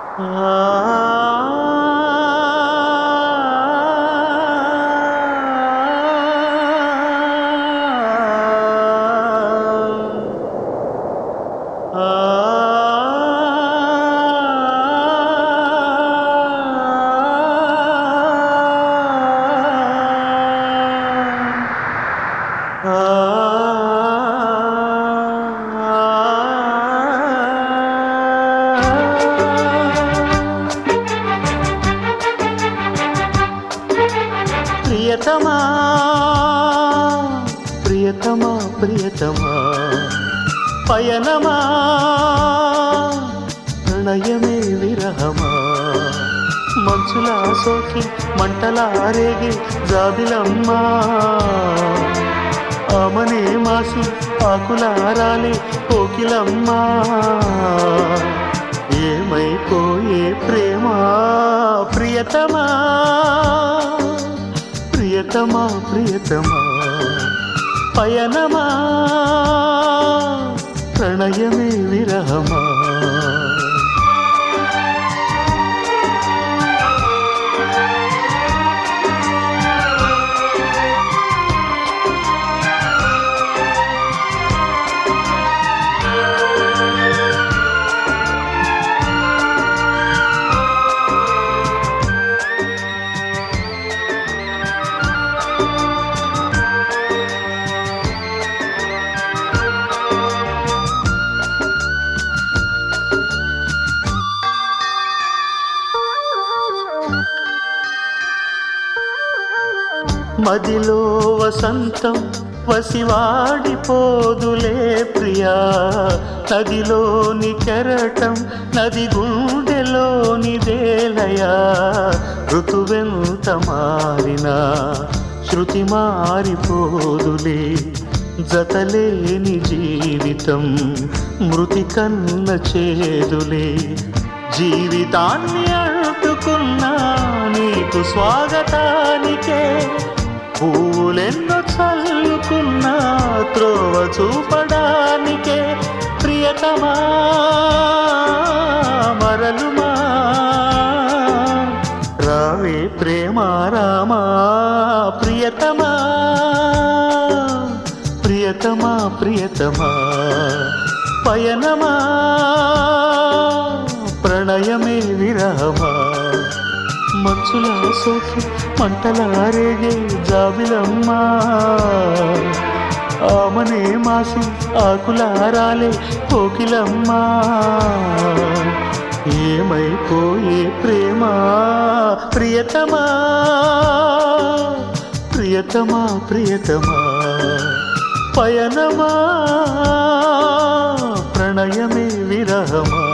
ప్రియతమా ప్రియతమా ప్రియతమా పయనమా ప్రణయమే విరహమా మంచులా సోకి మంటలా రేగి జాబిలమ్మా ఆమనే మాసి ఆకులారాలే కోకిలమ్మా ఏమైపోయే ప్రేమ ప్రియతమా ప్రియతమా ప్రియతమా పయనమా ప్రణయమే విరహమా మదిలో వసంతం వసివాడిపోదులే ప్రియా నదిలోని కెరటం నది గుండెలోని దేలయా ఋతువెంత మారినా శృతి మారిపోదులే జతలేని జీవితం మృతి కన్న చేదులే జీవితాన్ని అంటుకున్నా నీకు స్వాగతానికే పూలెన్నో చల్లుకున్నా త్రోవ చూపడానికే ప్రియతమా మరలుమా రావే ప్రేమ రామా ప్రియతమా ప్రియతమా ప్రియతమా పయనమా ప్రణయమే విరహమా మంచులా సోకి మంటలా రేగే జాబిలమ్మా ఆమనే మాసి ఆకులారాలే కోకిలమ్మా ఏమైపోయే ప్రేమ ప్రియతమా ప్రియతమా ప్రియతమా పయనమా ప్రణయమే విరహమా